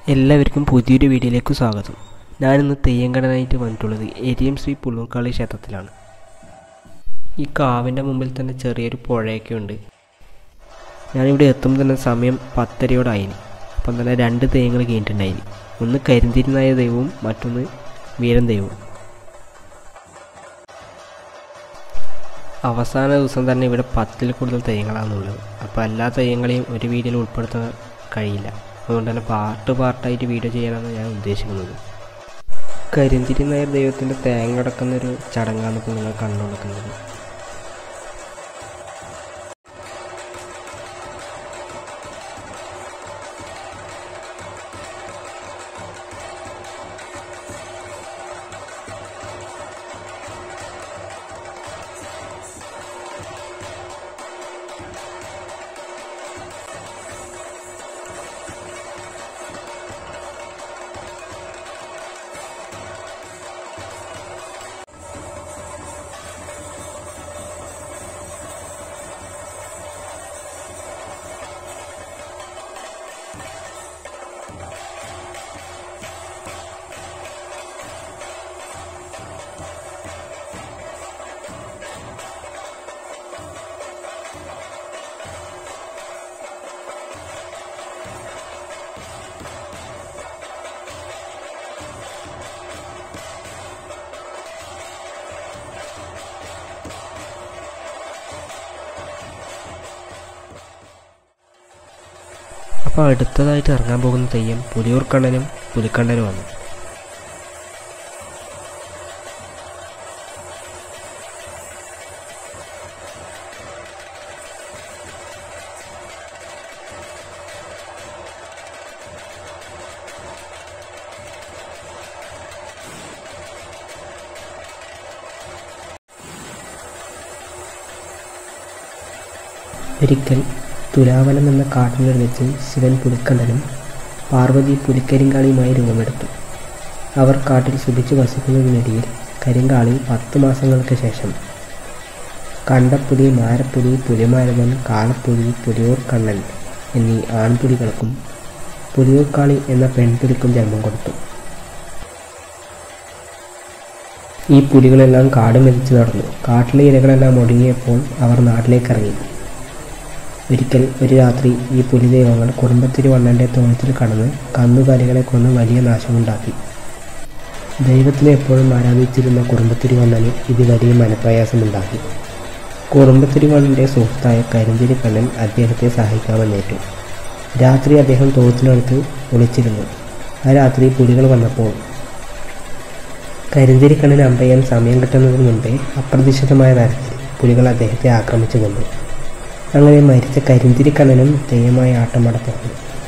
എല്ലാവർക്കും പുതിയൊരു വീഡിയോയിലേക്ക് സ്വാഗതം ഞാനിന്ന് തെയ്യങ്കടനായിട്ട് വന്നിട്ടുള്ളത് എരിയം ശ്രീ പുള്ളൂർക്കാളി ക്ഷേത്രത്തിലാണ് ഈ കാവിൻ്റെ മുമ്പിൽ തന്നെ ചെറിയൊരു പുഴയൊക്കെ ഉണ്ട് ഞാനിവിടെ എത്തുമ്പോൾ തന്നെ സമയം പത്തരയോടായിന് അപ്പം തന്നെ രണ്ട് തെയ്യങ്ങൾ കഴിഞ്ഞിട്ടുണ്ടായിന് ഒന്ന് കരിന്തിരിനായ ദൈവവും മറ്റൊന്ന് വീരൻ ദൈവവും അവസാന ദിവസം തന്നെ ഇവിടെ പത്തിൽ കൂടുതൽ തെയ്യങ്ങളാണുള്ളത് അപ്പോൾ എല്ലാ തെയ്യങ്ങളെയും ഒരു വീഡിയോയിൽ ഉൾപ്പെടുത്താൻ കഴിയില്ല അതുകൊണ്ട് തന്നെ പാർട്ട് പാർട്ടായിട്ട് വീഡിയോ ചെയ്യാനാണ് ഞാൻ ഉദ്ദേശിക്കുന്നത് കരിന്തിരി നായർ ദൈവത്തിൻ്റെ തേങ്ങ അടക്കുന്ന ഒരു ചടങ്ങാണ് ഇപ്പോൾ നിങ്ങൾ കണ്ടുകൊടുക്കുന്നത് അപ്പോൾ അടുത്തതായിട്ട് ഇറങ്ങാൻ പോകുന്ന തെയ്യം പുലിയൂർ കണ്ണനും പുലിക്കണ്ണനുമാണ് ഒരിക്കൽ തുലാവനം എന്ന കാട്ടിനുള്ളിൽ വെച്ച് ശിവൻ പുലിക്കണ്ടനും പാർവതി പുലിക്കരിങ്കാളിയുമായി രൂപമെടുത്തു അവർ കാട്ടിൽ സുഖിച്ചു വസിക്കുന്നതിനിടയിൽ കരിങ്കാളി പത്ത് മാസങ്ങൾക്ക് ശേഷം കണ്ടപ്പുലി മാരപ്പുലി പുലിമാരവൻ കാളപ്പുലി പുലിയൂർ കണ്ണൻ എന്നീ ആൺപുലികൾക്കും പുലിയൂർക്കാളി എന്ന പെൺപുലിക്കും ജന്മം കൊടുത്തു ഈ പുലികളെല്ലാം കാട് മെതിച്ച് നടന്നു കാട്ടിലെ ഇരകളെല്ലാം ഒടുങ്ങിയപ്പോൾ അവർ നാട്ടിലേക്ക് ഇറങ്ങി ഒരിക്കൽ ഒരു രാത്രി ഈ പുലിദൈവങ്ങൾ കുടുംബത്തിരുവണ്ണൻ്റെ തൊഴുത്തിൽ കടന്ന് കന്നുകാലികളെ കൊന്ന് വലിയ നാശമുണ്ടാക്കി ദൈവത്തിനെ എപ്പോഴും ആരാധിച്ചിരുന്ന കുടുംബത്തിരുവണ്ണന് ഇത് വലിയ മനപ്രയാസമുണ്ടാക്കി കുടുംബത്തിരുവണ്ണൻ്റെ സുഹൃത്തായ കരിന്തിരി കണ്ണൻ അദ്ദേഹത്തെ സഹായിക്കാമെന്നേറ്റു രാത്രി അദ്ദേഹം തൊഴുത്തിനടുത്ത് ഒളിച്ചിരുന്നു ആ രാത്രി പുലികൾ വന്നപ്പോൾ കരിന്തിരിക്കണ്ണൻ അമ്പയ്യാൻ സമയം കിട്ടുന്നതിന് മുമ്പേ അപ്രതീക്ഷിതമായ തരത്തിൽ പുലികൾ അദ്ദേഹത്തെ ആക്രമിച്ചു കൊണ്ടു അങ്ങനെ മരിച്ച കരിന്തിരിക്കണ്ണനും തെയ്യമായ ആട്ടമട തുടങ്ങി